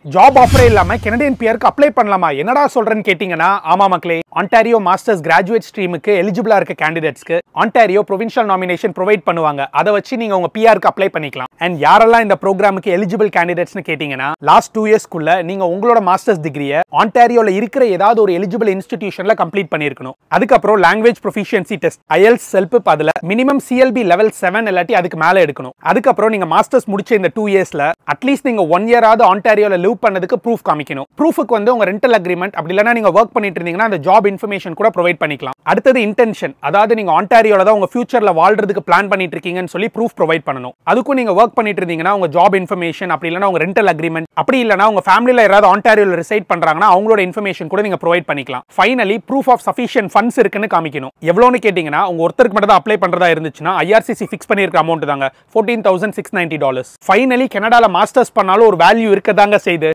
job ஆஃபரே இல்லாம Canadian பியருக்கு apply பண்ணலாமா என்னடா சொல்றேன்னு கேட்டீங்கன்னா ஆமா மக்களே ஆன்டாரியோ மாஸ்டர்ஸ் கிராஜுவேட் ஸ்ட்ரீமுக்கு எலிஜிபிளா இருக்க கேண்டிடேட்ஸ்க்கு ஆன்டாரியோ ப்ரொவின்ஷியல் நாமினேஷன் ப்ரொவைட் பண்ணுவாங்க அதை வச்சு நீங்க உங்க பிஆருக்கு அப்ளை பண்ணிக்கலாம் அண்ட் யாரெல்லாம் இந்த ப்ரோக்ராமுக்கு எலிஜிபிள் கேண்டிடேட்ஸ்னு கேட்டீங்கன்னா லாஸ்ட் டூ இயர்ஸ்க்குள்ள நீங்க உங்களோட மாஸ்டர்ஸ் டிகிரியை ஆன்டாரியோல இருக்கிற ஏதாவது ஒரு எலிஜிபிள் இன்ஸ்டிடியூஷன்ல கம்ப்ளீட் பண்ணிருக்கணும் அதுக்கப்புறம் லாங்குவேஜ் ப்ரொஃபிஷியன்சி டெஸ்ட் ஐஎல்ஸ் செல்ப் அதுல மினிமம் சிஎல்பி லெவல் செவன் இல்லாட்டி அதுக்கு மேல எடுக்கணும் அதுக்கப்புறம் நீங்க மாஸ்டர்ஸ் முடிச்ச இந்த டூ இயர்ஸ்ல அட்லீஸ்ட் நீங்க ஒன் இயராவது ஆன்டாரியோல லிவ் பண்ணதுக்கு ப்ரூஃப் காமிக்கணும் ப்ரூஃபுக்கு வந்து உங்க ரெண்டல் அக்ரிமெண்ட் அப்படி இல்லைனா நீங்க ஒர்க் பண்ணிட்டு இருந்தீங்கன்னா அந்த ஜாப் இன்ஃபர்மேஷன் கூட ப்ரொவைட் பண்ணிக்கலாம் அடுத்தது இன்டென்ஷன் அதாவது நீங்க ஆன்டாரியோல தான் உங்க ஃபியூச்சர்ல வாழ்றதுக்கு பிளான் பண்ணிட்டு இருக்கீங்கன்னு சொல்லி ப்ரூஃப் ப்ரொவைட் பண்ணணும் அதுக்கும் நீங்க ஒர்க் பண்ணிட்டு இருந்தீங்கன்னா உங்க ஜாப் இன்ஃபர்மேஷன் அப்படி இல்லைனா உங்க ரெண்டல் அக்ரிமெண்ட் அப்படி இல்லைனா உங்க ஃபேமிலில யாராவது ஆன்டாரியோல ரிசைட் பண்றாங்கன்னா அவங்களோட இன்ஃபர்மேஷன் கூட நீங்க ப்ரொவைட் பண்ணிக்கலாம் finally proof of sufficient funds இருக்குன்னு காமிக்கணும் எவ்வளோன்னு கேட்டீங்கன்னா உங்க ஒருத்தருக்கு மட்டும் தான் அப்ளை பண்றதா இருந்துச்சுன்னா ஐஆர்சிசி ஃபிக்ஸ் பண்ணிருக்க அமௌண்ட் தாங்க fourteen thousand six ninety dollars finally கனடால மாஸ்டர்ஸ் பண்ணாலும் ஒரு வேல்யூ இருக்கதாங்க செய்து